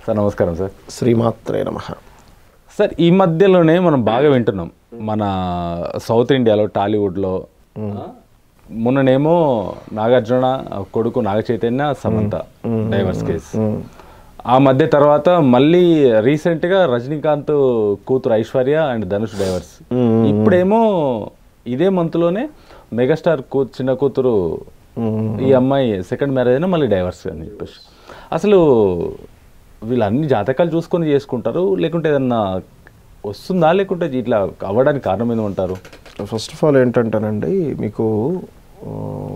Sir నమస్కారం sir శ్రీమాత్రే నమ సార్ ఈ మధ్యలోనే మనం బాగా వింటున్నాం మన సౌత్ ఇండియాలో టాలీవుడ్లో ఆ, మొన్ననేమో నాగార్జున కొడుకు నాగ చైతన్య సమంత డైవర్స్ కేసు ఆ మధ్య తర్వాత మళ్ళీ రీసెంట్గా రజనీకాంత్ కూతురు ఐశ్వర్య అండ్ ధనుష్ డైవర్స్ ఇప్పుడేమో ఇదే మంత్లోనే మెగాస్టార్ కూ చిన్న కూతురు ఈ అమ్మాయి సెకండ్ మ్యారేజ్ అయినా మళ్ళీ డైవర్స్ అని చెప్పేసి అసలు వీళ్ళు అన్ని జాతకాలు చూసుకొని చేసుకుంటారు లేకుంటే ఏదన్నా వస్తుందా లేకుంటే ఇట్లా అవ్వడానికి కారణం ఏదో ఉంటారు ఫస్ట్ ఆఫ్ ఆల్ ఏంటంటేనండి మీకు ఆ,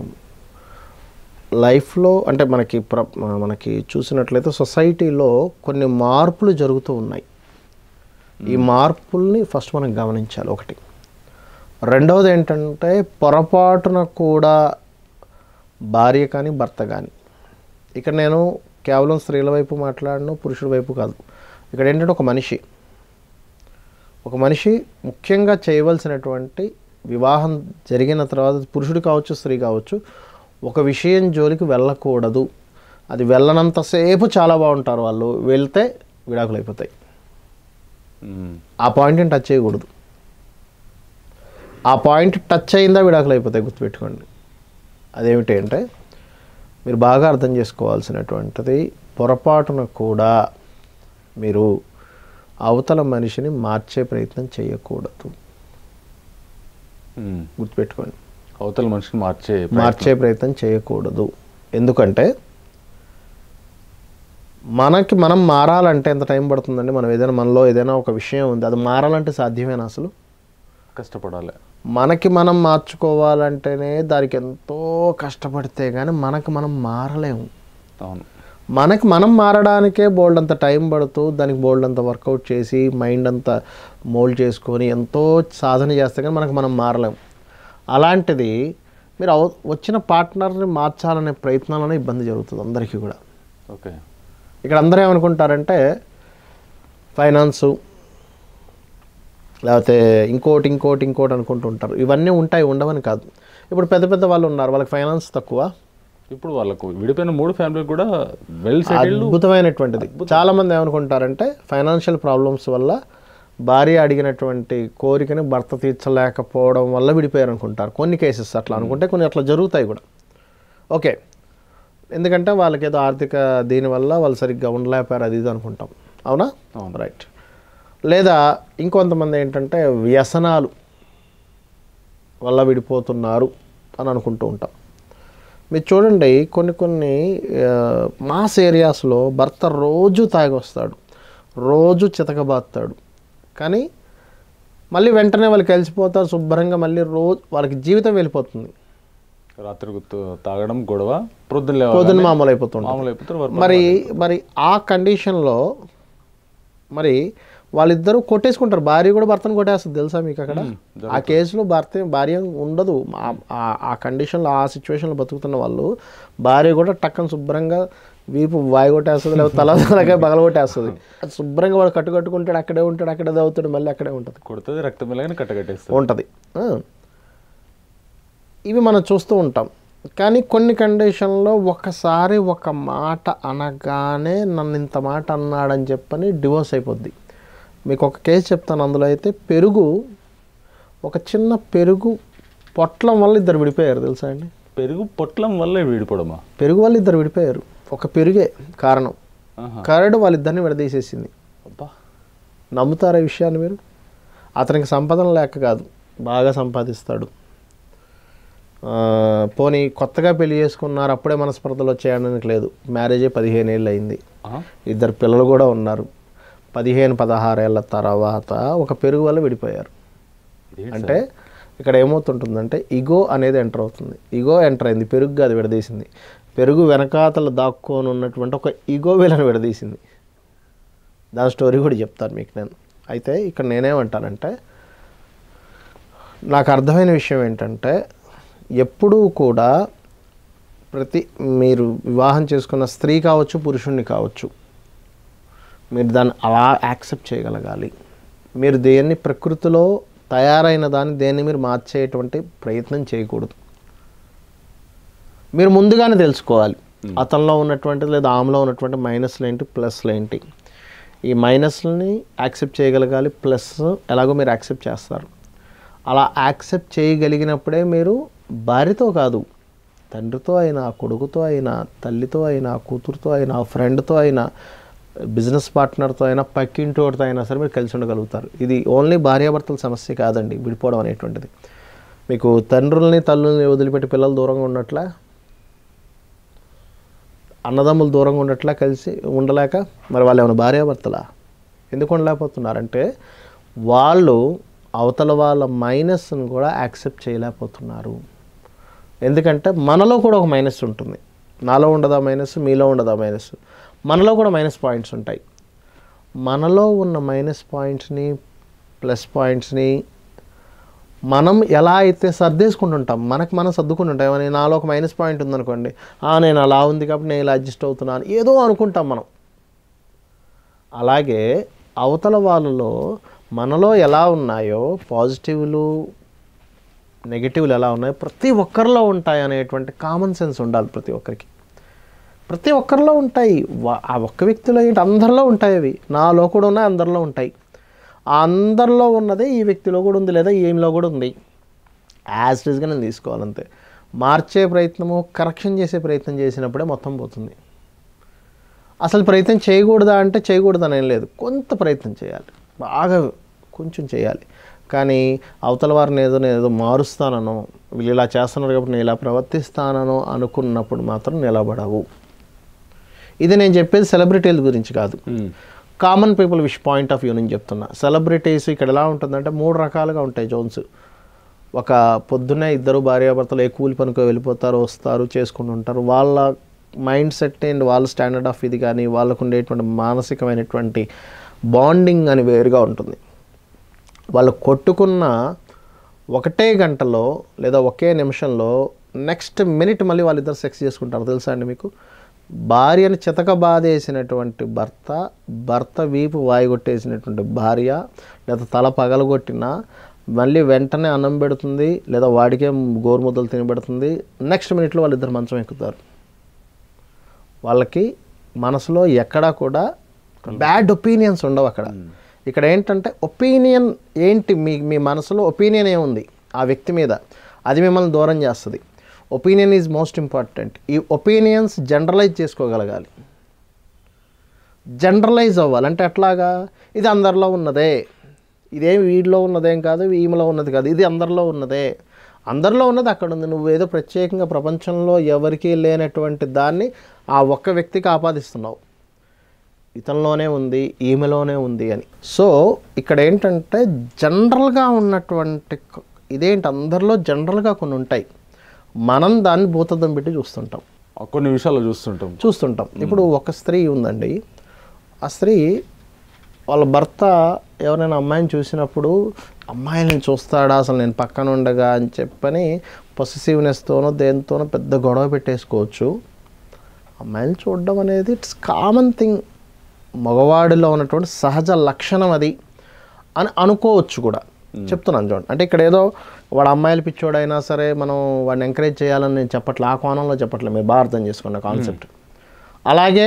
లైఫ్లో అంటే మనకి ప్ర మనకి చూసినట్లయితే సొసైటీలో కొన్ని మార్పులు జరుగుతూ ఉన్నాయి ఈ మార్పుల్ని ఫస్ట్ మనం గమనించాలి ఒకటి రెండవది ఏంటంటే పొరపాటున కూడా భార్య కానీ భర్త కానీ ఇక్కడ నేను కేవలం స్త్రీల వైపు మాట్లాడను పురుషుడి వైపు కాదు ఇక్కడ ఏంటంటే ఒక మనిషి ఒక మనిషి ముఖ్యంగా చేయవలసినటువంటి వివాహం జరిగిన తర్వాత పురుషుడు కావచ్చు స్త్రీ కావచ్చు ఒక విషయం జోలికి వెళ్ళకూడదు అది వెళ్ళనంతసేపు చాలా బాగుంటారు వాళ్ళు వెళ్తే విడాకులు అయిపోతాయి మ్మ్. ఆ పాయింట్ని టచ్ చేయకూడదు ఆ పాయింట్ టచ్ అయిందా విడాకులు అయిపోతాయి గుర్తుపెట్టుకోండి అదేమిటి అంటే మీరు బాగా అర్థం చేసుకోవాల్సినటువంటిది పొరపాటున కూడా మీరు అవతల మనిషిని మార్చే ప్రయత్నం చేయకూడదు మ్మ్. గుర్తుపెట్టుకోండి అవతల మనిషిని మార్చే మార్చే ప్రయత్నం చేయకూడదు ఎందుకంటే మనకి మనం మారాలంటే ఎంత టైం పడుతుందండి మనం ఏదైనా మనలో ఏదైనా ఒక విషయం ఉంది అది మారాలంటే సాధ్యమేనా అసలు కష్టపడాలి మనకి మనం మార్చుకోవాలంటేనే దానికి ఎంతో కష్టపడితే కానీ మనకి మనం మారలేము అవును మనకి మనం మారడానికే బోల్డ్ అంత టైం పడుతూ దానికి బోల్డ్ అంత వర్కౌట్ చేసి మైండ్ అంతా మోల్డ్ చేసుకొని ఎంతో సాధన చేస్తే కానీ మనకు మనం మారలేము అలాంటిది మీరు అవ- వచ్చిన పార్ట్నర్ని మార్చాలనే ప్రయత్నాలనే ఇబ్బంది జరుగుతుంది అందరికీ కూడా ఓకే ఇక్కడ అందరూ ఏమనుకుంటారంటే ఫైనాన్సు లేకపోతే ఇంకోటి ఇంకోటి ఇంకోటి అనుకుంటుంటారు ఇవన్నీ ఉంటాయి ఉండవని కాదు ఇప్పుడు పెద్ద పెద్ద వాళ్ళు ఉన్నారు వాళ్ళకి ఫైనాన్స్ తక్కువ ఇప్పుడు వాళ్ళకు విడిపోయిన మూడు ఫ్యామిలీ కూడా వెల్ సెటిల్డ్ అద్భుతమైనటువంటిది చాలా మంది ఏమనుకుంటారంటే ఫైనాన్షియల్ ప్రాబ్లమ్స్ వల్ల భార్య అడిగినటువంటి కోరికని భర్త తీర్చలేకపోవడం వల్ల విడిపోయారు అనుకుంటారు కొన్ని కేసెస్ అట్లా అనుకుంటే కొన్ని అట్లా జరుగుతాయి కూడా ఓకే ఎందుకంటే వాళ్ళకి ఏదో ఆర్థిక దీనివల్ల వాళ్ళు సరిగ్గా ఉండలేకపోయారు అది ఇది అనుకుంటాం అవునా అవును. రైట్ లేదా ఇంకొంతమంది ఏంటంటే వ్యసనాలు వల్ల విడిపోతున్నారు అని అనుకుంటూ ఉంటాం మీరు చూడండి కొన్ని కొన్ని ఆ, మాస్ ఏరియాస్లో భర్త రోజు తాగి వస్తాడు రోజు చితకబాస్తాడు కానీ మళ్ళీ వెంటనే వాళ్ళు కలిసిపోతారు శుభ్రంగా మళ్ళీ రోజు వాళ్ళకి జీవితం వెళ్ళిపోతుంది రాత్రి గుర్తు తాగడం గొడవ ప్రొద్దున లేవగానే పొద్దున్న మామూలు అయిపోతుంది మామూలు అయిపోతారు వర్క్ మరి మరి ఆ కండిషన్లో మరి వాళ్ళిద్దరూ కొట్టేసుకుంటారు భార్య కూడా భర్తను కొట్టేస్తుంది తెలుసా మీకు అక్కడ ఆ కేసులో భర్త భార్య ఉండదు ఆ- ఆ- ఆ కండిషన్లో ఆ సిచ్యువేషన్లో బతుకుతున్న వాళ్ళు భార్య కూడా టక్కన శుభ్రంగా వీపు వాయి కొట్టేస్తుంది లేకపోతే తల తలకాయ పగల కొట్టేస్తుంది శుభ్రంగా వాడు కట్టు కట్టుకుంటాడు అక్కడే ఉంటాడు అక్కడే చదువుతాడు మళ్ళీ అక్కడే ఉంటుంది కొడుతుంది రక్తం వెళ్ళగానే కట్టగట్టేస్తారు ఉంటుంది ఆ. ఇవి మనం చూస్తూ ఉంటాం కానీ కొన్ని కండిషన్లో ఒకసారి ఒక మాట అనగానే నన్ను ఇంత మాట అన్నాడని చెప్పని డివోర్స్ అయిపోద్ది మీకు ఒక కేసు చెప్తాను అందులో అయితే పెరుగు ఒక చిన్న పెరుగు పొట్లం వల్ల ఇద్దరు విడిపోయారు తెలుసా అండి పెరుగు పొట్లం వల్ల విడిపోవడమా పెరుగు వల్ల ఇద్దరు విడిపోయారు ఒక పెరుగే కారణం ఆహా. కరడు వాళ్ళిద్దరిని విడదీసేసింది అబ్బా నమ్ముతారా ఈ విషయాన్ని మీరు అతనికి సంపాదన లేక కాదు బాగా సంపాదిస్తాడు ఆ, పోనీ కొత్తగా పెళ్లి చేసుకున్నారు అప్పుడే మనస్పర్ధలు వచ్చాయడానికి లేదు మ్యారేజే పదిహేను ఏళ్ళు అయింది ఆహా. ఇద్దరు పిల్లలు కూడా ఉన్నారు పదిహేను పదహారేళ్ల తర్వాత ఒక పెరుగు వల్ల విడిపోయారు ఇదేంటి అంటే ఇక్కడ ఏమవుతుంటుందంటే ఇగో అనేది ఎంటర్ అవుతుంది ఇగో ఎంటర్ అయింది పెరుగు అది విడదీసింది పెరుగు వెనకాతల దాక్కొని ఉన్నటువంటి ఒక ఇగో వీళ్ళని విడదీసింది దాని స్టోరీ కూడా చెప్తాను మీకు నేను అయితే ఇక్కడ నేనేమంటానంటే నాకు అర్థమైన విషయం ఏంటంటే ఎప్పుడూ కూడా ప్రతి మీరు వివాహం చేసుకున్న స్త్రీ కావచ్చు పురుషుణ్ణి కావచ్చు మీరు దాన్ని అలా యాక్సెప్ట్ చేయగలగాలి మీరు దేన్ని ప్రకృతిలో తయారైన దాన్ని దేన్ని మీరు మార్చేటువంటి ప్రయత్నం చేయకూడదు మీరు ముందుగానే తెలుసుకోవాలి అతనిలో ఉన్నటువంటి లేదా ఆమెలో ఉన్నటువంటి మైనస్లు ఏంటి ప్లస్లు ఏంటి ఈ మైనస్ని యాక్సెప్ట్ చేయగలగాలి ప్లస్ ఎలాగో మీరు యాక్సెప్ట్ చేస్తారు అలా యాక్సెప్ట్ చేయగలిగినప్పుడే మీరు భార్యతో కాదు తండ్రితో అయినా కొడుకుతో అయినా తల్లితో అయినా కూతురుతో అయినా ఫ్రెండ్తో అయినా బిజినెస్ పార్ట్నర్తో అయినా పక్కింటోడితో అయినా సరే మీరు కలిసి ఉండగలుగుతారు ఇది ఓన్లీ భార్యాభర్తల సమస్య కాదండి విడిపోవడం అనేటువంటిది మీకు తండ్రుల్ని తల్లుల్ని వదిలిపెట్టి పిల్లలు దూరంగా ఉన్నట్లా అన్నదమ్ములు దూరంగా ఉండట్లా కలిసి ఉండలేక మరి వాళ్ళు ఏమైనా భార్యాభర్తలా ఎందుకు ఉండలేకపోతున్నారంటే వాళ్ళు అవతల వాళ్ళ మైనస్ని కూడా యాక్సెప్ట్ చేయలేకపోతున్నారు ఎందుకంటే మనలో కూడా ఒక మైనస్ ఉంటుంది నాలో ఉండదా మైనస్ మీలో ఉండదా మైనస్ మనలో కూడా మైనస్ పాయింట్స్ ఉంటాయి మనలో ఉన్న మైనస్ పాయింట్స్ని ప్లస్ పాయింట్స్ని మనం ఎలా అయితే సర్దేసుకుంటుంటాం మనకు మనం సర్దుకుంటుంటాం ఏమని నాలో ఒక మైనస్ పాయింట్ ఉందనుకోండి "ఆ, నేను అలా ఉంది కాబట్టి నేను ఇలా అడ్జస్ట్ అవుతున్నాను ఏదో అనుకుంటాం మనం అలాగే అవతల వాళ్ళలో మనలో ఎలా ఉన్నాయో పాజిటివ్లు నెగిటివ్లు ఎలా ఉన్నాయో ప్రతి ఒక్కరిలో ఉంటాయి అనేటువంటి కామన్ సెన్స్ ఉండాలి ప్రతి ఒక్కరికి ప్రతి ఒక్కరిలో ఉంటాయి వా- ఆ ఒక్క వ్యక్తిలో ఏంటి అందరిలో ఉంటాయి అవి నాలో కూడా ఉన్నాయి అందరిలో ఉంటాయి ఆ అందరిలో ఉన్నదే ఈ వ్యక్తిలో కూడా ఉంది లేదా ఈమెలో కూడా ఉంది యాజ్ ఇట్స్గా నేను తీసుకోవాలంతే మార్చే ప్రయత్నము కరెక్షన్ చేసే ప్రయత్నం చేసినప్పుడే మొత్తం పోతుంది అసలు ప్రయత్నం చేయకూడదా అంటే చేయకూడదని ఏం లేదు కొంత ప్రయత్నం చేయాలి బాగా కొంచెం చేయాలి కానీ అవతల వారిని ఏదో నేను ఏదో మారుస్తానో వీళ్ళు ఇలా చేస్తున్నారు కాబట్టి నేను ఇలా ప్రవర్తిస్తానో అనుకున్నప్పుడు మాత్రం నిలబడవు ఇది నేను చెప్పేది సెలబ్రిటీల గురించి కాదు common people wish point of view నుంచి చెప్తున్నా సెలబ్రిటీస్ ఇక్కడ ఎలా ఉంటుందంటే మూడు రకాలుగా ఉంటాయి జోన్స్ ఒక పొద్దున్నే ఇద్దరు భార్యాభర్తలు ఏ కూలి పనికి వెళ్ళిపోతారు వస్తారు చేసుకుంటూ ఉంటారు వాళ్ళ మైండ్ సెట్ అండ్ వాళ్ళ స్టాండర్డ్ ఆఫ్ ఇది కానీ వాళ్ళకు ఉండేటువంటి మానసికమైనటువంటి బాండింగ్ అని వేరుగా ఉంటుంది వాళ్ళు కొట్టుకున్న ఒకటే గంటలో లేదా ఒకే నిమిషంలో నెక్స్ట్ మినిట్ మళ్ళీ వాళ్ళిద్దరు సెక్స్ చేసుకుంటారు తెలుసా అండి మీకు భార్యని చితక బాధేసినటువంటి భర్త భర్త వీపు వాయుగొట్టేసినటువంటి భార్య లేదా తల పగలగొట్టిన మళ్ళీ వెంటనే అన్నం పెడుతుంది లేదా వాడికే గోరుముద్దలు తినబెడుతుంది నెక్స్ట్ మినిట్లో వాళ్ళిద్దరు మంచం ఎక్కుతారు వాళ్ళకి మనసులో ఎక్కడా కూడా బ్యాడ్ ఒపీనియన్స్ ఉండవు అక్కడ ఇక్కడ ఏంటంటే ఒపీనియన్ ఏంటి మీ మీ మనసులో ఒపీనియన్ ఏముంది ఆ వ్యక్తి మీద అది మిమ్మల్ని దూరం చేస్తుంది ఒపీనియన్ ఈజ్ మోస్ట్ ఇంపార్టెంట్ ఈ ఒపీనియన్స్ జనరలైజ్ చేసుకోగలగాలి జనరలైజ్ అవ్వాలి అంటే ఎట్లాగా ఇది అందరిలో ఉన్నదే ఇదేం వీడిలో ఉన్నదేం కాదు ఈమెలో ఉన్నది కాదు ఇది అందరిలో ఉన్నదే అందరిలో ఉన్నది అక్కడ ఉంది నువ్వు ఏదో ప్రత్యేకంగా ప్రపంచంలో ఎవరికీ లేనటువంటి దాన్ని ఆ ఒక్క వ్యక్తికి ఆపాదిస్తున్నావు ఇతనిలోనే ఉంది ఈమెలోనే ఉంది అని సో ఇక్కడ ఏంటంటే జనరల్గా ఉన్నటువంటి క- ఇదేంటి అందరిలో జనరల్గా కొన్ని ఉంటాయి మనం దాన్ని భూతద్దం పెట్టి చూస్తుంటాం కొన్ని విషయాలు చూస్తుంటాం చూస్తుంటాం ఇప్పుడు ఒక స్త్రీ ఉందండి ఆ స్త్రీ వాళ్ళ భర్త ఎవరైనా అమ్మాయిని చూసినప్పుడు అమ్మాయిని చూస్తాడా అసలు నేను పక్కన ఉండగా అని చెప్పని పొసెసివ్నెస్తోనో దేనితోనో పెద్ద గొడవ పెట్టేసుకోవచ్చు అమ్మాయిని చూడడం అనేది ఇట్స్ కామన్ థింగ్ మగవాడిలో ఉన్నటువంటి సహజ లక్షణం అది అని అనుకోవచ్చు కూడా చెప్తున్నాను చూడండి అంటే ఇక్కడ ఏదో వాడు అమ్మాయిలు పిచ్చోడైనా సరే మనం వాడిని ఎంకరేజ్ చేయాలని నేను చెప్పట్లే ఆ కోణంలో చెప్పట్లే మీరు బాగా అర్థం చేసుకోండి కాన్సెప్ట్ అలాగే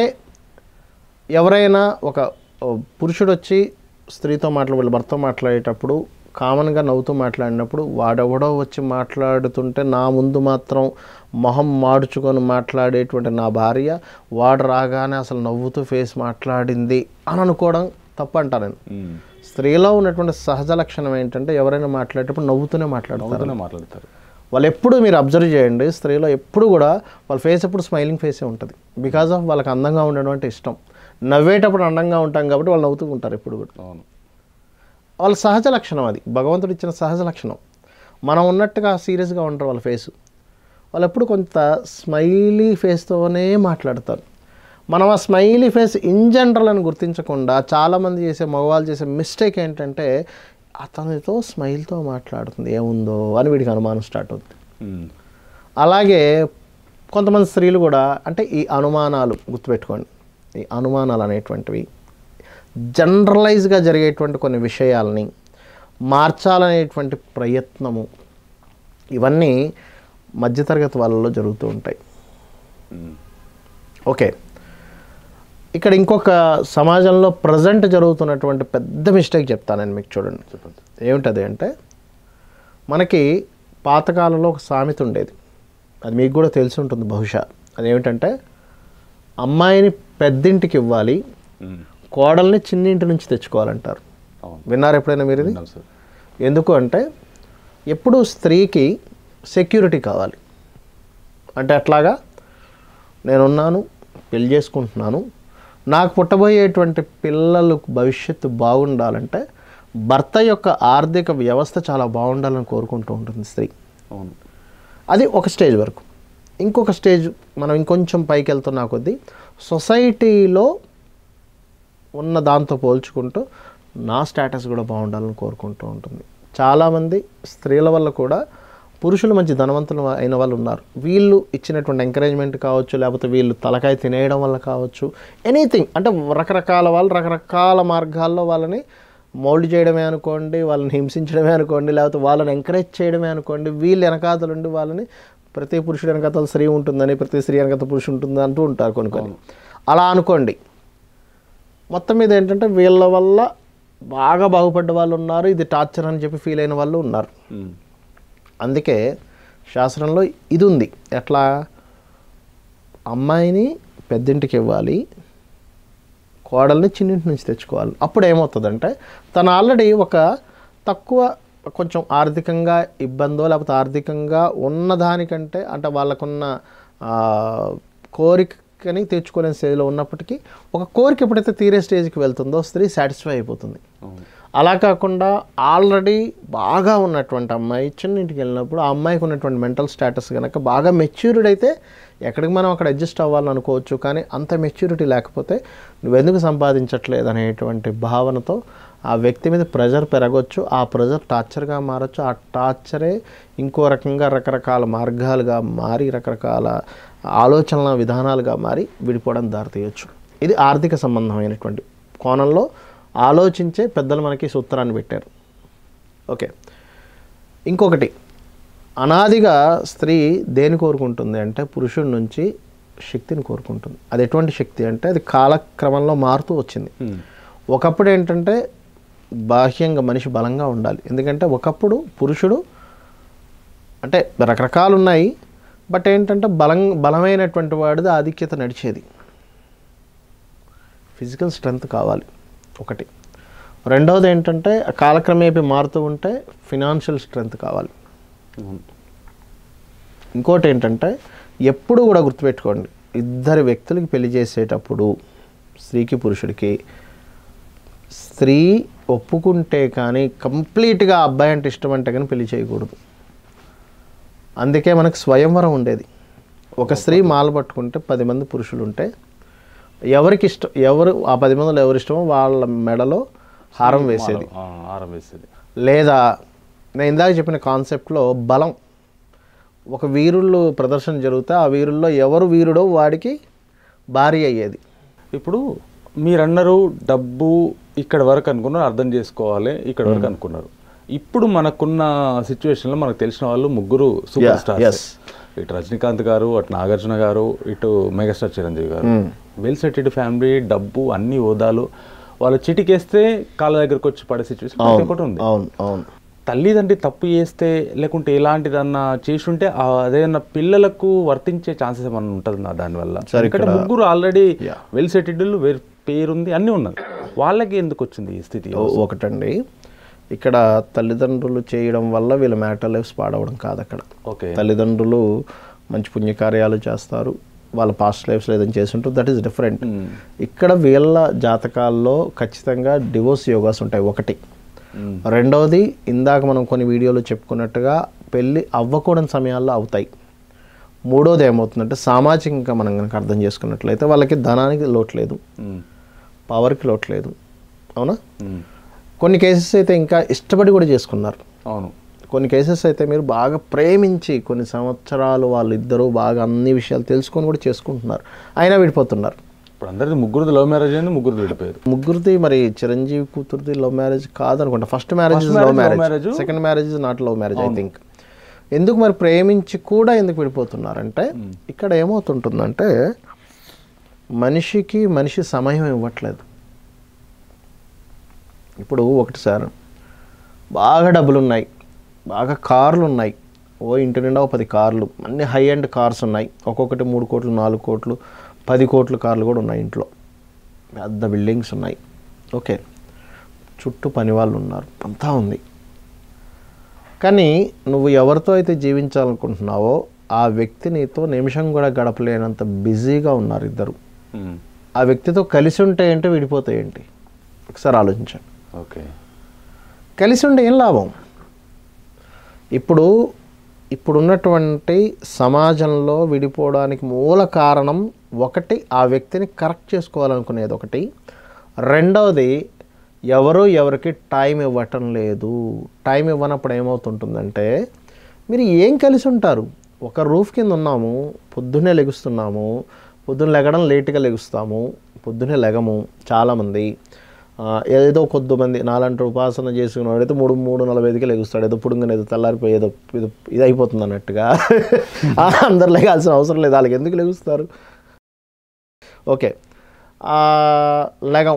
ఎవరైనా ఒక ఓ, పురుషుడు వచ్చి స్త్రీతో మాట్లాడి వీళ్ళ భర్తతో మాట్లాడేటప్పుడు కామన్గా నవ్వుతూ మాట్లాడినప్పుడు వాడెవడో వచ్చి మాట్లాడుతుంటే నా ముందు మాత్రం మొహం మాడుచుకొని మాట్లాడేటువంటి నా భార్య వాడు రాగానే అసలు నవ్వుతూ ఫేస్ మాట్లాడింది అని అనుకోవడం తప్పు అంటాను నేను ఉమ్. స్త్రీలో ఉన్నటువంటి సహజ లక్షణం ఏంటంటే ఎవరైనా మాట్లాడేటప్పుడు నవ్వుతూనే మాట్లాడతారు నవ్వుతూనే మాట్లాడతారు వాళ్ళు ఎప్పుడు మీరు అబ్జర్వ్ చేయండి స్త్రీలో ఎప్పుడు కూడా వాళ్ళ ఫేస్ ఎప్పుడు స్మైలింగ్ ఫేసే ఉంటుంది బికాజ్ ఆఫ్ వాళ్ళకి అందంగా ఉండడం అంటే ఇష్టం నవ్వేటప్పుడు అందంగా ఉంటాం కాబట్టి వాళ్ళు నవ్వుతూ ఉంటారు ఎప్పుడు కూడా అవును వాళ్ళ సహజ లక్షణం అది భగవంతుడు ఇచ్చిన సహజ లక్షణం మనం ఉన్నట్టుగా సీరియస్గా ఉంటారు వాళ్ళ ఫేస్ వాళ్ళు ఎప్పుడు కొంత స్మైలీ ఫేస్తోనే మాట్లాడతారు మనం ఆ స్మైలీ ఫేస్ ఇన్ జనరల్ అని గుర్తించకుండా చాలామంది చేసే మగవాళ్ళు చేసే మిస్టేక్ ఏంటంటే అతనితో స్మైల్తో మాట్లాడుతుంది ఏముందో అని వీడికి అనుమానం స్టార్ట్ అవుతుంది ఉమ్. అలాగే కొంతమంది స్త్రీలు కూడా అంటే ఈ అనుమానాలు గుర్తుపెట్టుకోండి ఈ అనుమానాలు అనేటువంటివి జనరలైజ్గా జరిగేటువంటి కొన్ని విషయాల్ని మార్చాలనేటువంటి ప్రయత్నము ఇవన్నీ మధ్యతరగతి వాళ్ళలో జరుగుతూ ఉంటాయి ఉమ్. ఓకే ఇక్కడ ఇంకొక సమాజంలో ప్రజెంట్ జరుగుతున్నటువంటి పెద్ద మిస్టేక్ చెప్తాను నేను మీకు చూడండి చెప్పండి ఏమిటది అంటే మనకి పాతకాలంలో ఒక సామెత ఉండేది అది మీకు కూడా తెలిసి ఉంటుంది బహుశా అదేమిటంటే అమ్మాయిని పెద్దింటికి ఇవ్వాలి ఉమ్. కోడల్ని చిన్నింటి నుంచి తెచ్చుకోవాలంటారు అవును విన్నారు ఎప్పుడైనా మీరు ఇది విన్నాం సార్ ఎందుకు అంటే ఎప్పుడు స్త్రీకి సెక్యూరిటీ కావాలి అంటే అట్లాగా నేనున్నాను పెళ్లి చేసుకుంటున్నాను నాకు పుట్టబోయేటువంటి పిల్లలకు భవిష్యత్తు బాగుండాలంటే భర్త యొక్క ఆర్థిక వ్యవస్థ చాలా బాగుండాలని కోరుకుంటూ ఉంటుంది స్త్రీ అవును అది ఒక స్టేజ్ వరకు ఇంకొక స్టేజ్ మనం ఇంకొంచెం పైకి వెళ్తున్నా కొద్దీ సొసైటీలో ఉన్న దాంతో పోల్చుకుంటూ నా స్టేటస్ కూడా బాగుండాలని కోరుకుంటూ ఉంటుంది చాలామంది స్త్రీల వల్ల కూడా పురుషులు మంచి ధనవంతులు అయిన వాళ్ళు ఉన్నారు వీళ్ళు ఇచ్చినటువంటి ఎంకరేజ్మెంట్ కావచ్చు లేకపోతే వీళ్ళు తలకాయ తినేయడం వల్ల కావచ్చు ఎనీథింగ్ అంటే రకరకాల వాళ్ళు రకరకాల మార్గాల్లో వాళ్ళని మౌల్డ్ చేయడమే అనుకోండి వాళ్ళని హింసించడమే అనుకోండి లేకపోతే వాళ్ళని ఎంకరేజ్ చేయడమే అనుకోండి వీళ్ళు వెనకాతలుండి వాళ్ళని ప్రతి పురుషుడు వెనకాతల స్త్రీ ఉంటుందని ప్రతి స్త్రీ వెనకాత పురుషుడు ఉంటుంది అంటూ ఉంటారు కొన్ని కొన్ని అలా అనుకోండి మొత్తం మీద ఏంటంటే వీళ్ళ వల్ల బాగా బాగుపడ్డ వాళ్ళు ఉన్నారు ఇది టార్చర్ అని చెప్పి ఫీల్ అయిన వాళ్ళు ఉన్నారు ఉమ్. అందుకే శాస్త్రంలో ఇది ఉంది ఎట్లా అమ్మాయిని పెద్దింటికి ఇవ్వాలి కోడల్ని చిన్నింటి నుంచి తెచ్చుకోవాలి అప్పుడు ఏమవుతుందంటే తను ఆల్రెడీ ఒక తక్కువ కొంచెం ఆర్థికంగా ఇబ్బందో లేకపోతే ఆర్థికంగా ఉన్నదానికంటే అంటే వాళ్ళకున్న ఆ, కోరికని తెచ్చుకోలేని స్టేజ్లో ఉన్నప్పటికీ ఒక కోరిక ఎప్పుడైతే తీరే స్టేజ్కి వెళ్తుందో స్త్రీ సాటిస్ఫై అయిపోతుంది అవును అలా కాకుండా ఆల్రెడీ బాగా ఉన్నటువంటి అమ్మాయి చిన్నింటికి వెళ్ళినప్పుడు ఆ అమ్మాయికి ఉన్నటువంటి మెంటల్ స్టేటస్ కనుక బాగా మెచ్యూర్డ్ అయితే ఎక్కడికి మనం అక్కడ అడ్జస్ట్ అవ్వాలని అనుకోవచ్చు కానీ అంత మెచ్యూరిటీ లేకపోతే నువ్వెందుకు సంపాదించట్లేదు అనేటువంటి భావనతో ఆ వ్యక్తి మీద ప్రెజర్ పెరగవచ్చు ఆ ప్రెజర్ టార్చర్గా మారచ్చు ఆ టార్చరే ఇంకో రకంగా రకరకాల మార్గాలుగా మారి రకరకాల ఆలోచనల విధానాలుగా మారి విడిపోవడం దారితీయచ్చు ఇది ఆర్థిక సంబంధమైనటువంటి కోణంలో ఆలోచించే పెద్దలు మనకి ఈ సూత్రాన్ని పెట్టారు ఓకే ఇంకొకటి అనాదిగా స్త్రీ దేని కోరుకుంటుంది అంటే పురుషుడి నుంచి శక్తిని కోరుకుంటుంది అది ఎటువంటి శక్తి అంటే అది కాలక్రమంలో మారుతూ వచ్చింది ఉమ్. ఒకప్పుడు ఏంటంటే బాహ్యంగా మనిషి బలంగా ఉండాలి ఎందుకంటే ఒకప్పుడు పురుషుడు అంటే రకరకాలు ఉన్నాయి బట్ ఏంటంటే బలం బలమైనటువంటి వాడిది ఆధిక్యత నడిచేది ఫిజికల్ స్ట్రెంగ్త్ కావాలి ఒకటి రెండవది ఏంటంటే కాలక్రమేపీ మారుతూ ఉంటే ఫినాన్షియల్ స్ట్రెంగ్త్ కావాలి అవును ఇంకోటి ఏంటంటే ఎప్పుడు కూడా గుర్తుపెట్టుకోండి ఇద్దరు వ్యక్తులకి పెళ్లి చేసేటప్పుడు స్త్రీకి పురుషుడికి స్త్రీ ఒప్పుకుంటే కానీ కంప్లీట్గా అబ్బాయి అంటే ఇష్టం అంటే కానీ పెళ్లి చేయకూడదు అందుకే మనకు స్వయంవరం ఉండేది ఒక స్త్రీ మాల పట్టుకుంటే పది మంది పురుషులు ఉంటే ఎవరికి ఇష్టం ఎవరు ఆ పది మందిలో ఎవరు ఇష్టమో వాళ్ళ మెడలో హారం వేసేది ఆ, ఆరం వేసేది లేదా నేను ఇందాక చెప్పిన కాన్సెప్ట్లో బలం ఒక వీరుళ్ళు ప్రదర్శన జరిగితే ఆ వీరుల్లో ఎవరు వీరుడో వాడికి భారీ అయ్యేది ఇప్పుడు మీరన్నారు డబ్బు ఇక్కడ వరకు అనుకున్నారు అర్థం చేసుకోవాలి ఇక్కడ వరకు అనుకున్నారు ఇప్పుడు మనకున్న సిచ్యువేషన్లో మనకు తెలిసిన వాళ్ళు ముగ్గురు సూపర్ Yeah, స్టార్స్ yes. ఇటు రజనీకాంత్ గారు అటు నాగార్జున గారు ఇటు మెగాస్టార్ చిరంజీవి గారు వెల్ సెటెడ్ ఫ్యామిలీ డబ్బు అన్ని హోదాలు వాళ్ళు చిటికేస్తే కాళ్ళ దగ్గరకు వచ్చి పడే సిచ్యువేషన్ ప్రతి ఒక్కటి ఉంది అవును అవును తల్లిదండ్రి తప్పు చేస్తే లేకుంటే ఎలాంటిదన్నా చేసుంటే ఆ అదేదన్నా పిల్లలకు వర్తించే ఛాన్సెస్ ఏమన్నా ఉంటుంది దానివల్ల సరే, ఎందుకంటే ఇక్కడ- ముగ్గురు ఆల్రెడీ Yeah. వెల్ సెటిల్డ్ వేరు పేరుంది అన్నీ ఉన్నది వాళ్ళకి ఎందుకు వచ్చింది ఈ స్థితి ఓ- ఒకటండి ఇక్కడ తల్లిదండ్రులు చేయడం వల్ల వీళ్ళ మ్యాటర్ లైఫ్స్ పాడవడం కాదు అక్కడ ఓకే తల్లిదండ్రులు మంచి పుణ్యకార్యాలు చేస్తారు వాళ్ళ పాస్ట్ లైఫ్స్లో ఏదైనా చేస్తుంటారు దట్ ఈస్ డిఫరెంట్ ఇక్కడ వీళ్ళ జాతకాల్లో ఖచ్చితంగా డివోర్స్ యోగాస్ ఉంటాయి ఒకటి రెండవది ఇందాక మనం కొన్ని వీడియోలో చెప్పుకున్నట్టుగా పెళ్ళి అవ్వకూడని సమయాల్లో అవుతాయి మూడోది ఏమవుతుందంటే సామాజికంగా మనం కనుక అర్థం చేసుకున్నట్లయితే వాళ్ళకి ధనానికి లోటు లేదు పవర్కి లోటు లేదు అవునా కొన్ని కేసెస్ అయితే ఇంకా ఇష్టపడి కూడా చేసుకున్నారు అవును కొన్ని కేసెస్ అయితే మీరు బాగా ప్రేమించి కొన్ని సంవత్సరాలు వాళ్ళిద్దరూ బాగా అన్ని విషయాలు తెలుసుకొని కూడా చేసుకుంటున్నారు అయినా విడిపోతున్నారు ఇప్పుడు అందరిది ముగ్గురుది లవ్ మ్యారేజ్ అని ముగ్గురు విడిపోయారు ముగ్గురిది మరి చిరంజీవి కూతురుది లవ్ మ్యారేజ్ కాదనుకుంటా first marriage First love marriage, love marriage marriage. Second marriage is not love marriage I think ఎందుకు మరి ప్రేమించి కూడా ఎందుకు విడిపోతున్నారంటే ఇక్కడ ఏమవుతుంటుందంటే మనిషికి మనిషి సమయం ఇవ్వట్లేదు ఇప్పుడు ఒకటి సార్ బాగా డబ్బులు ఉన్నాయి బాగా కార్లు ఉన్నాయి ఓ ఇంటి నిండా ఓ పది కార్లు అన్ని హై ఎండ్ కార్స్ ఉన్నాయి ఒక్కొక్కటి మూడు కోట్లు నాలుగు కోట్లు పది కోట్ల కార్లు కూడా ఉన్నాయి ఇంట్లో పెద్ద బిల్డింగ్స్ ఉన్నాయి ఓకే చుట్టూ పని వాళ్ళు ఉన్నారు అంతా ఉంది కానీ నువ్వు ఎవరితో అయితే జీవించాలనుకుంటున్నావో ఆ వ్యక్తి నీతో నిమిషం కూడా గడపలేనంత బిజీగా ఉన్నారు ఇద్దరు ఉమ్. ఆ వ్యక్తితో కలిసి ఉంటే ఏంటి విడిపోతే ఏంటి ఒకసారి ఆలోచించండి ఓకే కలిసి ఉంటే ఏం లాభం ఇప్పుడు ఇప్పుడున్నటువంటి సమాజంలో విడిపోవడానికి మూల కారణం ఒకటి ఆ వ్యక్తిని కరెక్ట్ చేసుకోవాలనుకునేది ఒకటి రెండవది ఎవరు ఎవరికి టైం ఇవ్వటం లేదు టైం ఇవ్వనప్పుడు ఏమవుతుంటుందంటే మీరు ఏం కలిసి ఉంటారు ఒక రూఫ్ కింద ఉన్నాము పొద్దున్నే లెగుస్తున్నాము పొద్దున్న లెగడం లేట్గా లెగుస్తాము పొద్దున్నే లెగము చాలామంది ఆ, ఏదో కొద్దిమంది నాలంటి ఉపాసన చేసుకున్నాడు అయితే మూడు మూడు నలభై ఐదుకి లెగుస్తాడు ఏదో పుడుంగని ఏదో తెల్లారిపోయి ఏదో ఇది ఇది అయిపోతుంది అన్నట్టుగా ఆ, అందరు లెగాల్సిన అవసరం లేదు వాళ్ళకి ఎందుకు లెగుస్తారు ఓకే ఆ, లెగం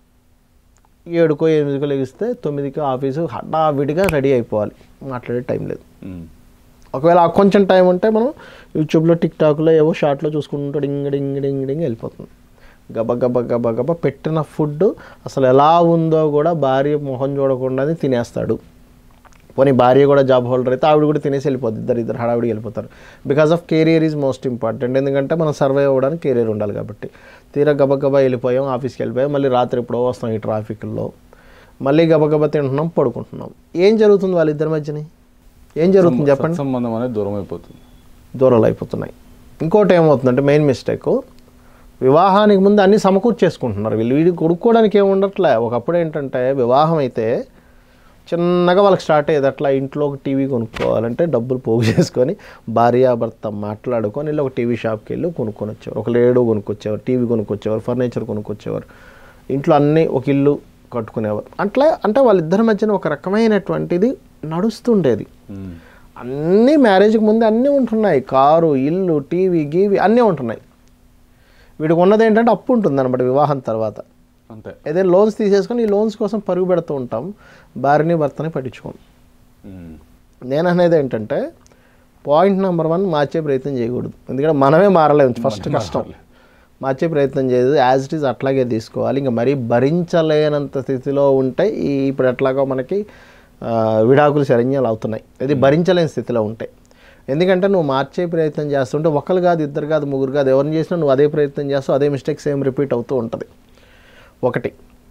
ఏడుకో ఎనిమిదికో లెగిస్తే తొమ్మిదికి ఆఫీసు హడావిడిగా రెడీ అయిపోవాలి మాట్లాడే టైం లేదు ఉమ్. ఒకవేళ ఆ కొంచెం టైం ఉంటే మనం యూట్యూబ్లో టిక్ టాక్లో ఏవో షార్ట్లో చూసుకుంటూ డింగ్ డింగ్ డింగ్ డింగ్ వెళ్ళిపోతుంది గబ గబ గబ గబ పెట్టిన ఫుడ్ అసలు ఎలా ఉందో కూడా భార్య మొహం చూడకుండానే తినేస్తాడు పోనీ భార్య కూడా జాబ్ హోల్డర్ అయితే ఆవిడ కూడా తినేసి వెళ్ళిపోద్ది ఇద్దరు ఇద్దరు హడావిడి వెళ్ళిపోతారు because of career is most important ఎందుకంటే మనం సర్వైవ్ అవ్వడానికి కెరియర్ ఉండాలి కాబట్టి తీరా గబగబా వెళ్ళిపోయాం ఆఫీస్కి వెళ్ళిపోయాం మళ్ళీ రాత్రి ఎప్పుడో వస్తాం ఈ ట్రాఫిక్లో మళ్ళీ గబగబా తింటున్నాం పడుకుంటున్నాం ఏం జరుగుతుంది వాళ్ళిద్దరి మధ్యని ఏం జరుగుతుంది చెప్పండి సంబంధం అనేది దూరం అయిపోతుంది దూరాలు అయిపోతున్నాయి ఇంకోటి ఏమవుతుందంటే మెయిన్ మిస్టేక్ వివాహానికి ముందు అన్నీ సమకూర్చేసుకుంటున్నారు వీళ్ళు వీడి కొడుక్కోవడానికి ఏమి ఉండట్లే ఒకప్పుడు ఏంటంటే వివాహం అయితే చిన్నగా వాళ్ళకి స్టార్ట్ అయ్యేది అట్లా ఇంట్లో ఒక టీవీ కొనుక్కోవాలంటే డబ్బులు పోగు చేసుకొని భార్యాభర్త మాట్లాడుకొని వెళ్ళి ఒక టీవీ షాప్కి వెళ్ళి కొనుక్కొని వచ్చేవారు ఒక లేడో కొనుక్కొచ్చేవారు టీవీ కొనుక్కొచ్చేవారు ఫర్నిచర్ కొనుక్కొచ్చేవారు ఇంట్లో అన్నీ ఒక ఇల్లు కట్టుకునేవారు అట్లా అంటే వాళ్ళిద్దరి మధ్యన ఒక రకమైనటువంటిది నడుస్తుండేది ఉమ్. అన్నీ మ్యారేజ్కి ముందు అన్నీ ఉంటున్నాయి కారు ఇల్లు టీవీ గీవి అన్నీ ఉంటున్నాయి వీడికి ఉన్నది ఏంటంటే అప్పు ఉంటుంది అనమాట వివాహం తర్వాత అంతే ఏదైనా లోన్స్ తీసేసుకొని ఈ లోన్స్ కోసం పరుగు పెడుతూ ఉంటాం భార్యని భర్తని పట్టించుకోం ఉమ్. నేను అనేది ఏంటంటే పాయింట్ నెంబర్ వన్ మార్చే ప్రయత్నం చేయకూడదు ఎందుకంటే మనమే మారలేము ఫస్ట్ కష్టం మార్చే ప్రయత్నం చేయదు యాజ్ ఇట్ ఈజ్ అట్లాగే తీసుకోవాలి ఇంకా మరీ భరించలేనంత స్థితిలో ఉంటే ఈ ఇప్పుడు ఎట్లాగో మనకి ఆ, విడాకులు శరణ్యాలు అవుతున్నాయి ఇది భరించలేని స్థితిలో ఉంటాయి ఎందుకంటే నువ్వు మార్చే ప్రయత్నం చేస్తుంటే ఒకరు కాదు ఇద్దరు కాదు ముగ్గురు కాదు ఎవరిని చేసినా నువ్వు అదే ప్రయత్నం చేస్తావు అదే మిస్టేక్ సేమ్ రిపీట్ అవుతూ ఉంటుంది ఒకటి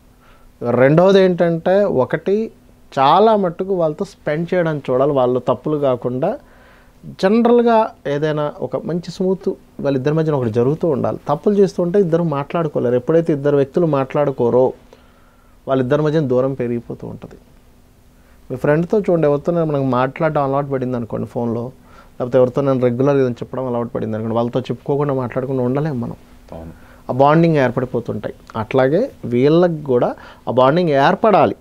రెండవది ఏంటంటే ఒకటి చాలా మట్టుకు వాళ్ళతో స్పెండ్ చేయడానికి చూడాలి వాళ్ళు తప్పులు కాకుండా జనరల్గా ఏదైనా ఒక మంచి స్మూత్ వాళ్ళిద్దరి మధ్యన ఒకటి జరుగుతూ ఉండాలి తప్పులు చేస్తుంటే ఇద్దరు మాట్లాడుకోలేరు ఎప్పుడైతే ఇద్దరు వ్యక్తులు మాట్లాడుకోరో వాళ్ళిద్దరి మధ్యన దూరం పెరిగిపోతూ ఉంటుంది మీ ఫ్రెండ్తో చూడండి ఎవరితో నేను మనకు మాట్లాడడం అలవాటు పడింది అనుకోండి ఫోన్లో లేకపోతే ఎవరితో నేను రెగ్యులర్ ఏదైనా చెప్పడం అలవాటు పడింది అనుకోండి వాళ్ళతో చెప్పుకోకుండా మాట్లాడకుండా ఉండలేం మనం అవును ఆ బాండింగ్ ఏర్పడిపోతుంటాయి అట్లాగే వీళ్ళకి కూడా ఆ బాండింగ్ ఏర్పడాలి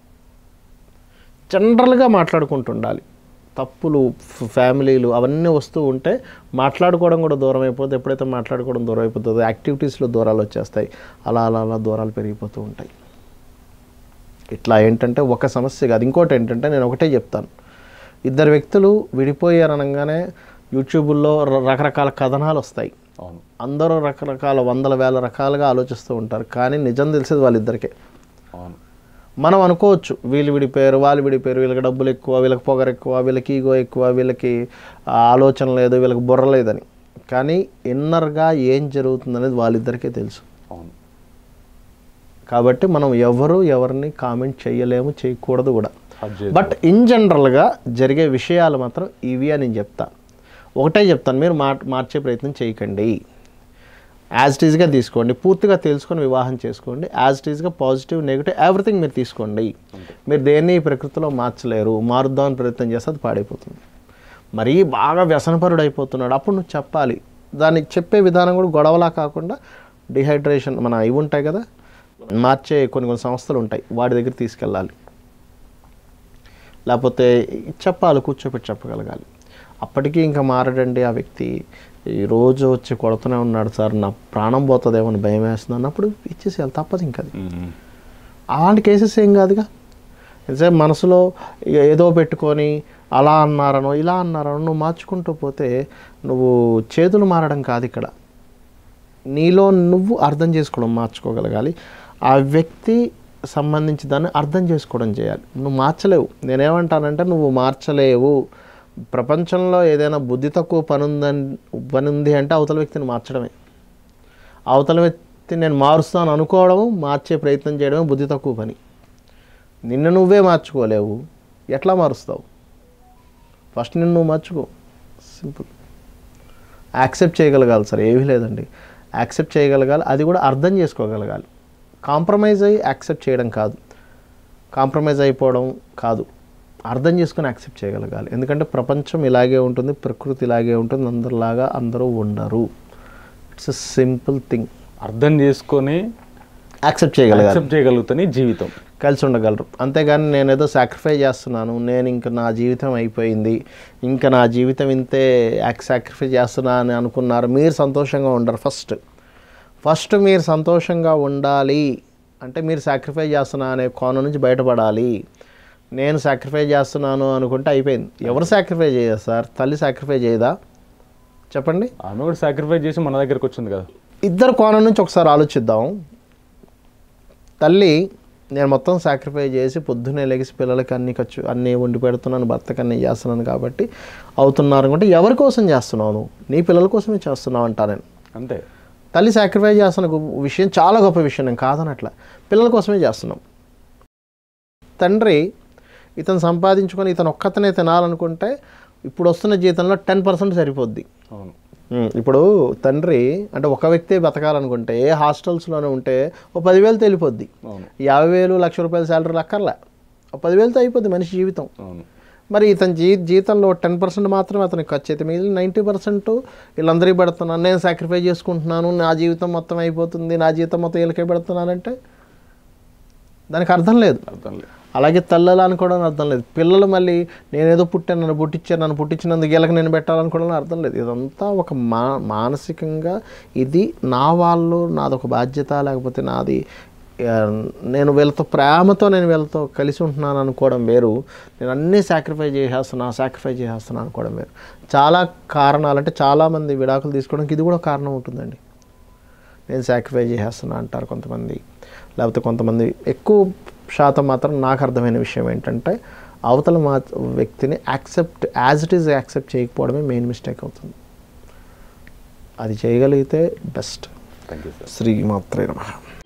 జనరల్గా మాట్లాడుకుంటుండాలి తప్పులు ఫ్- ఫ్యామిలీలు అవన్నీ వస్తూ ఉంటే మాట్లాడుకోవడం కూడా దూరం అయిపోతుంది ఎప్పుడైతే మాట్లాడుకోవడం దూరం అయిపోతుందో యాక్టివిటీస్లో దూరాలు వచ్చేస్తాయి అలా అలా అలా దూరాలు పెరిగిపోతూ ఉంటాయి ఇట్లా ఏంటంటే ఒక సమస్య కాదు ఇంకోటి ఏంటంటే నేను ఒకటే చెప్తాను ఇద్దరు వ్యక్తులు విడిపోయారు అనగానే యూట్యూబుల్లో ర- రకరకాల కథనాలు వస్తాయి అవును అందరూ రకరకాల వందల వేల రకాలుగా ఆలోచిస్తూ ఉంటారు కానీ నిజం తెలిసేది వాళ్ళిద్దరికే అవును మనం అనుకోవచ్చు వీళ్ళు విడిపోయారు వాళ్ళు విడిపోయారు వీళ్ళకి డబ్బులు ఎక్కువ వీళ్ళకి పొగరు ఎక్కువ వీళ్ళకి ఈగో ఎక్కువ వీళ్ళకి ఆ, ఆలోచన లేదు వీళ్ళకి బుర్ర లేదని కానీ ఇన్నర్గా ఏం జరుగుతుందనేది వాళ్ళిద్దరికే తెలుసు అవును కాబట్టి మనం ఎవరు ఎవరిని కామెంట్ చేయలేము చేయకూడదు కూడా అది చేద్దాం. బట్ ఇన్ జనరల్గా జరిగే విషయాలు మాత్రం ఇవి అని నేను చెప్తా ఒకటే చెప్తాను మీరు మార్ మార్చే ప్రయత్నం చేయకండి యాజ్ ఇట్ ఈజ్గా తీసుకోండి పూర్తిగా తెలుసుకొని వివాహం చేసుకోండి యాజ్ ఇట్ ఈజ్గా పాజిటివ్ నెగిటివ్ ఎవ్రీథింగ్ మీరు తీసుకోండి మీరు దేన్ని ఈ ప్రకృతిలో మార్చలేరు మారుద్దామని ప్రయత్నం చేస్తే అది పాడైపోతుంది మరీ బాగా వ్యసనపరుడు అయిపోతున్నాడు అప్పుడు నువ్వు చెప్పాలి దానికి చెప్పే విధానం కూడా గొడవలా కాకుండా డిహైడ్రేషన్ మన ఇవి ఉంటాయి కదా మార్చే కొన్ని కొన్ని సంస్థలు ఉంటాయి వాటి దగ్గర తీసుకెళ్ళాలి లేకపోతే చెప్పాలి కూర్చోపెట్టి చెప్పగలగాలి అప్పటికీ ఇంకా మారడండి ఆ వ్యక్తి ఈ రోజు వచ్చి కొడుతూనే ఉన్నాడు సార్ నా ప్రాణం పోతుందేమో అని భయం వేస్తుంది అన్నప్పుడు ఇచ్చేసేయాలి తప్పదు ఇంకా అది ఉమ్. అలాంటి కేసెస్ ఏం కాదుగా నిజం మనసులో ఇక ఏదో పెట్టుకొని అలా అన్నారనో ఇలా అన్నారనో నువ్వు మార్చుకుంటూ పోతే నువ్వు చేతులు మారడం కాదు ఇక్కడ నీలో నువ్వు అర్థం చేసుకోవడం మార్చుకోగలగాలి ఆ వ్యక్తి సంబంధించి దాన్ని అర్థం చేసుకోవడం చేయాలి నువ్వు మార్చలేవు నేనేమంటానంటే నువ్వు మార్చలేవు ప్రపంచంలో ఏదైనా బుద్ధి తక్కువ పని ఉందని పని ఉంది అంటే అవతల వ్యక్తిని మార్చడమే అవతల వ్యక్తి నేను మారుస్తాను అనుకోవడం మార్చే ప్రయత్నం చేయడమే బుద్ధి తక్కువ పని నిన్ను నువ్వే మార్చుకోలేవు ఎట్లా మారుస్తావు ఫస్ట్ నిన్ను నువ్వు మార్చుకో సింపుల్ యాక్సెప్ట్ చేయగలగాలి సార్ ఏమీ లేదండి యాక్సెప్ట్ చేయగలగాలి అది కూడా అర్థం చేసుకోగలగాలి కాంప్రమైజ్ అయ్యి యాక్సెప్ట్ చేయడం కాదు కాంప్రమైజ్ అయిపోవడం కాదు అర్థం చేసుకుని యాక్సెప్ట్ చేయగలగాలి ఎందుకంటే ప్రపంచం ఇలాగే ఉంటుంది ప్రకృతి ఇలాగే ఉంటుంది అందరిలాగా అందరూ ఉండరు ఇట్స్ ఎ సింపుల్ థింగ్ అర్థం చేసుకొని యాక్సెప్ట్ చేయగలగాలి యాక్సెప్ట్ చేయగలుగుతానే జీవితం కలిసి ఉండగలరు అంతేగాని నేను ఏదో సాక్రిఫై చేస్తున్నాను నేను ఇంకా నా జీవితం అయిపోయింది ఇంకా నా జీవితం ఇంతే సాక్రిఫై చేస్తున్నా అని అనుకున్నారు మీరు సంతోషంగా ఉండరు ఫస్ట్ ఫస్ట్ మీరు సంతోషంగా ఉండాలి అంటే మీరు సాక్రిఫై చేస్తున్నా అనే కోణం నుంచి బయటపడాలి నేను సాక్రిఫై చేస్తున్నాను అనుకుంటే అయిపోయింది ఎవరు సాక్రిఫై చేయదు సార్ తల్లి సాక్రిఫై చేయదా చెప్పండి ఆమె కూడా సాక్రిఫైస్ చేసి మన దగ్గరకు వచ్చింది కదా ఇద్దరు కోణం నుంచి ఒకసారి ఆలోచిద్దాం తల్లి నేను మొత్తం సాక్రిఫై చేసి పొద్దున్నే లెగిసి పిల్లలకి అన్ని ఖర్చు అన్నీ వండి పెడుతున్నాను భర్తకి అన్నీ చేస్తున్నాను కాబట్టి అవుతున్నారు అనుకుంటే ఎవరి కోసం చేస్తున్నావు నువ్వు నీ పిల్లల కోసమే చేస్తున్నావు అంటా నేను అంతే తల్లి సాక్రిఫై చేస్తున్న గొప్ప విషయం చాలా గొప్ప విషయం నేను కాదనట్లా పిల్లల కోసమే చేస్తున్నాం తండ్రి ఇతను సంపాదించుకొని ఇతను ఒక్కతనే తినాలనుకుంటే ఇప్పుడు వస్తున్న జీతంలో టెన్ పర్సెంట్ సరిపోద్ది అవును ఉమ్, ఇప్పుడు తండ్రి అంటే ఒక వ్యక్తే బతకాలనుకుంటే ఏ హాస్టల్స్లోనే ఉంటే ఓ పదివేలతో వెళ్ళిపోద్ది అవును యాభై వేలు లక్ష రూపాయల శాలరీ అక్కర్లే ఓ పదివేలతో అయిపోద్ది మనిషి జీవితం అవును మరి ఇతని జీ జీతంలో టెన్ పర్సెంట్ మాత్రమే అతనికి ఖర్చు అయితే మిగిలిన నైంటీ పర్సెంట్ వీళ్ళందరికీ పెడుతున్నాను నేను సాక్రిఫై చేసుకుంటున్నాను నా జీవితం మొత్తం అయిపోతుంది నా జీవితం మొత్తం వీళ్ళకే పెడుతున్నానంటే దానికి అర్థం లేదు అర్థం లేదు అలాగే తల్లలు అనుకోవడం అర్థం లేదు పిల్లలు మళ్ళీ నేనేదో పుట్టాను నన్ను పుట్టించాను నన్ను పుట్టించినందుకు వీళ్ళకి నేను పెట్టాలనుకోవడం అర్థం లేదు ఇదంతా ఒక మా మానసికంగా ఇది నా వాళ్ళు నాదొక బాధ్యత లేకపోతే నాది ఆ, నేను వీళ్ళతో ప్రేమతో నేను వీళ్ళతో కలిసి ఉంటున్నాను అనుకోవడం వేరు నేను అన్నీ సాక్రిఫై చేసేస్తున్నా సాక్రిఫై చేసేస్తున్నా అనుకోవడం వేరు చాలా కారణాలు అంటే చాలామంది విడాకులు తీసుకోవడానికి ఇది కూడా ఒక కారణం ఉంటుందండి నేను సాక్రిఫై చేసేస్తున్నా అంటారు కొంతమంది లేకపోతే కొంతమంది ఎక్కువ శాతం మాత్రం నాకు అర్థమైన విషయం ఏంటంటే అవతల మా వ్యక్తిని accept as it is accept చేయకపోవడమే మెయిన్ మిస్టేక్ అవుతుంది అది చేయగలిగితే best thank you sir Shri మాత్రే నమః